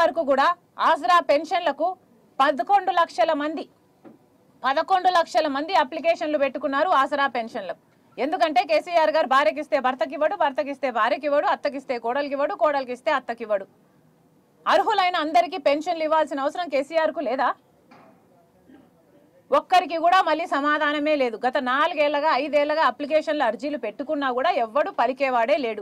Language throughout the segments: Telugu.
వరకు కూడా ఆసరా పెన్షన్లకు పదకొండు లక్షల మంది పదకొండు లక్షల మంది అప్లికేషన్లు పెట్టుకున్నారు ఆసరా పెన్షన్లకు ఎందుకంటే కేసీఆర్ గారు భార్యకి ఇస్తే భర్తకి ఇవ్వడు భర్తకి ఇస్తే భార్యకి ఇవ్వడు అత్తకి ఇస్తే కోడలికి ఇవ్వడు కోడలికి ఇస్తే అత్తకి ఇవ్వడు అర్హులైన అందరికీ పెన్షన్లు ఇవ్వాల్సిన అవసరం కేసీఆర్కు లేదా ఒక్కరికి కూడా మళ్ళీ సమాధానమే లేదు గత నాలుగేళ్లగా ఐదేళ్లగా అప్లికేషన్లు అర్జీలు పెట్టుకున్నా కూడా ఎవ్వడు పలికేవాడే లేడు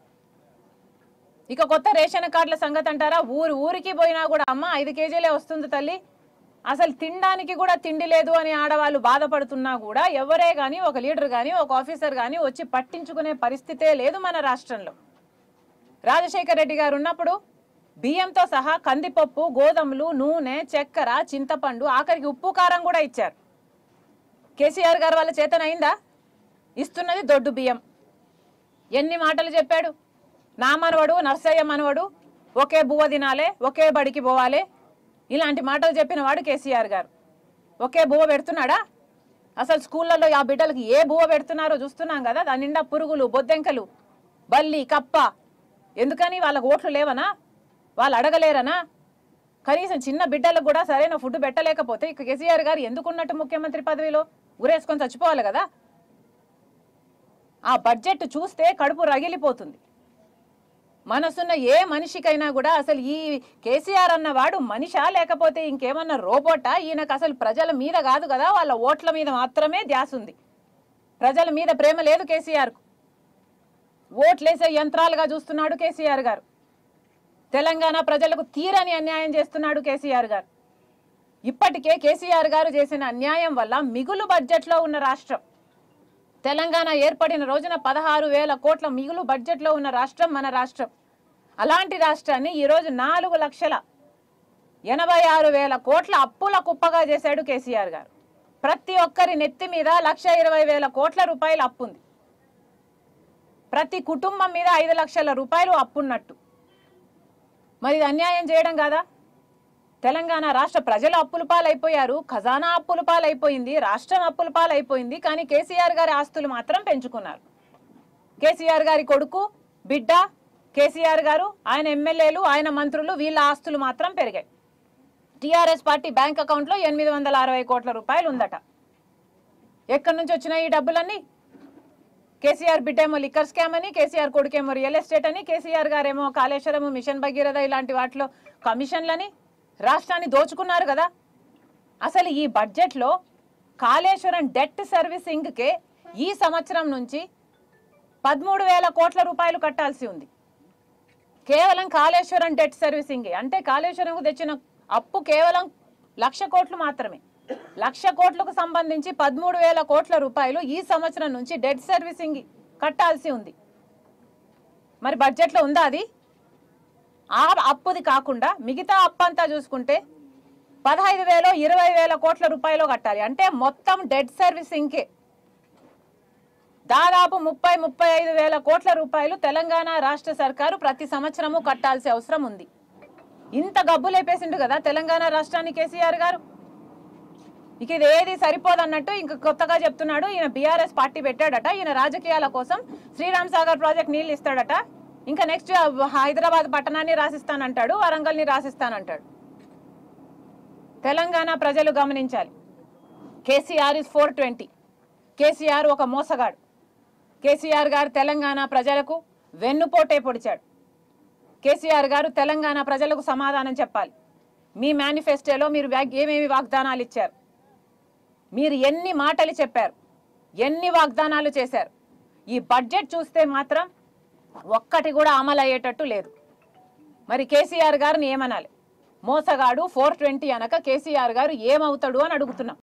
ఇక కొత్త రేషన్ కార్డుల సంగతి అంటారా ఊరు ఊరికి పోయినా కూడా అమ్మ ఐదు కేజీలే వస్తుంది తల్లి అసలు తినడానికి కూడా తిండి లేదు అని ఆడవాళ్ళు బాధపడుతున్నా కూడా ఎవరే కానీ ఒక లీడర్ కానీ ఒక ఆఫీసర్ కానీ వచ్చి పట్టించుకునే పరిస్థితే లేదు మన రాష్ట్రంలో రాజశేఖర రెడ్డి గారు ఉన్నప్పుడు బియ్యంతో సహా కందిపప్పు గోధుమలు నూనె చక్కెర చింతపండు ఆఖరికి ఉప్పు కారం కూడా ఇచ్చారు కేసీఆర్ గారు వాళ్ళ చేతనైందా ఇస్తున్నది దొడ్డు బియ్యం ఎన్ని మాటలు చెప్పాడు నా మనవడు నర్సయ్య మనవడు ఒకే బువ్వ తినాలే ఒకే బడికి పోవాలే ఇలాంటి మాటలు చెప్పిన వాడు కేసీఆర్ గారు ఒకే బువ్వ పెడుతున్నాడా అసలు స్కూళ్ళల్లో ఆ బిడ్డలకి ఏ బువ్వ పెడుతున్నారో చూస్తున్నాం కదా దాని నిండా పురుగులు బొద్దెంకలు బల్లి కప్ప ఎందుకని వాళ్ళకు ఓట్లు లేవనా వాళ్ళు అడగలేరనా కనీసం చిన్న బిడ్డలకు కూడా సరైన ఫుడ్ పెట్టలేకపోతే ఇక కేసీఆర్ గారు ఎందుకున్నట్టు ముఖ్యమంత్రి పదవిలో ఉరేసుకొని చచ్చిపోవాలి కదా ఆ బడ్జెట్ చూస్తే కడుపు రగిలిపోతుంది మనసున్న ఏ మనిషికైనా కూడా అసలు ఈ కేసీఆర్ అన్నవాడు మనిషా లేకపోతే ఇంకేమన్నా రోబోటా ఈయనకు అసలు ప్రజల మీద కాదు కదా వాళ్ళ ఓట్ల మీద మాత్రమే ధ్యాస ఉంది ప్రజల మీద ప్రేమ లేదు కేసీఆర్కు ఓట్లేసే యంత్రాలుగా చూస్తున్నాడు కేసీఆర్ గారు తెలంగాణ ప్రజలకు తీరని అన్యాయం చేస్తున్నాడు కేసీఆర్ గారు ఇప్పటికే కేసీఆర్ గారు చేసిన అన్యాయం వల్ల మిగులు బడ్జెట్లో ఉన్న రాష్ట్రం తెలంగాణ ఏర్పడిన రోజున పదహారు వేల కోట్ల మిగులు బడ్జెట్లో ఉన్న రాష్ట్రం మన రాష్ట్రం అలాంటి రాష్ట్రాన్ని ఈరోజు నాలుగు లక్షల ఎనభై ఆరు వేల కోట్ల అప్పుల కుప్పగా చేశాడు కేసీఆర్ గారు ప్రతి ఒక్కరి నెత్తి మీద లక్ష ఇరవై వేల కోట్ల రూపాయలు అప్పుంది ప్రతి కుటుంబం మీద ఐదు లక్షల రూపాయలు అప్పున్నట్టు మరి ఇది అన్యాయం చేయడం కాదా తెలంగాణ రాష్ట్ర ప్రజలు అప్పుల పాలైపోయారు ఖజానా అప్పుల పాలైపోయింది రాష్ట్రం అప్పుల పాలైపోయింది కానీ కేసీఆర్ గారి ఆస్తులు మాత్రం పెంచుకున్నారు కేసీఆర్ గారి కొడుకు బిడ్డ కేసీఆర్ గారు ఆయన ఎమ్మెల్యేలు ఆయన మంత్రులు వీళ్ళ ఆస్తులు మాత్రం పెరిగాయి టీఆర్ఎస్ పార్టీ బ్యాంక్ అకౌంట్లో ఎనిమిది వందల అరవై కోట్ల రూపాయలు ఉందట ఎక్కడి నుంచి వచ్చినాయి ఈ డబ్బులన్నీ కేసీఆర్ బిడ్డేమో లిక్కర్ స్కామ్ అని కేసీఆర్ కొడుకేమో రియల్ ఎస్టేట్ అని కేసీఆర్ గారేమో కాళేశ్వరము మిషన్ భగీరథ ఇలాంటి వాటిలో కమిషన్లని రాష్ట్రాన్ని దోచుకున్నారు కదా అసలు ఈ బడ్జెట్లో కాళేశ్వరం డెట్ సర్వీసింగ్కే ఈ సంవత్సరం నుంచి పదమూడు వేల కోట్ల రూపాయలు కట్టాల్సి ఉంది కేవలం కాళేశ్వరం డెట్ సర్వీసింగ్ అంటే కాళేశ్వరంకు తెచ్చిన అప్పు కేవలం లక్ష కోట్లు మాత్రమే లక్ష కోట్లకు సంబంధించి పదమూడు వేల కోట్ల రూపాయలు ఈ సంవత్సరం నుంచి డెట్ సర్వీసింగ్ కట్టాల్సి ఉంది మరి బడ్జెట్లో ఉందా అది ఆ అప్పుది కాకుండా మిగతా అప్పు అంతా చూసుకుంటే పదహైదు వేలు ఇరవై వేల కోట్ల రూపాయలు కట్టాలి అంటే మొత్తం డెట్ సర్వీసింగ్కే దాదాపు ముప్పై ముప్పై ఐదు వేల కోట్ల రూపాయలు తెలంగాణ రాష్ట్ర సర్కారు ప్రతి సంవత్సరము కట్టాల్సిన అవసరం ఉంది ఇంత గబ్బు లేపేసిండు కదా తెలంగాణ రాష్ట్రానికి కేసీఆర్ గారు ఇక ఇది ఏది సరిపోదన్నట్టు ఇంక కొత్తగా చెప్తున్నాడు ఈయన బీఆర్ఎస్ పార్టీ పెట్టాడట ఈయన రాజకీయాల కోసం శ్రీరామ్ సాగర్ ప్రాజెక్ట్ నీళ్ళు ఇస్తాడట ఇంకా నెక్స్ట్ హైదరాబాద్ పట్టణాన్ని రాసిస్తానంటాడు వరంగల్ని రాసిస్తానంటాడు తెలంగాణ ప్రజలు గమనించాలి KCR is four twenty KCR ఒక మోసగాడు కేసీఆర్ గారు తెలంగాణ ప్రజలకు వెన్నుపోటే పొడిచాడు కేసీఆర్ గారు తెలంగాణ ప్రజలకు సమాధానం చెప్పాలి మీ మేనిఫెస్టోలో మీరు వాగ్- ఏమేమి వాగ్దానాలు ఇచ్చారు మీరు ఎన్ని మాటలు చెప్పారు ఎన్ని వాగ్దానాలు చేశారు ఈ బడ్జెట్ చూస్తే మాత్రం ఒక్కటి కూడా అమలు అయ్యేటట్టు లేదు మరి కేసీఆర్ గారిని ఏమనాలి మోసగాడు ఫోర్ ట్వంటీ అనక కేసీఆర్ గారు ఏమవుతాడు అని అడుగుతున్నాం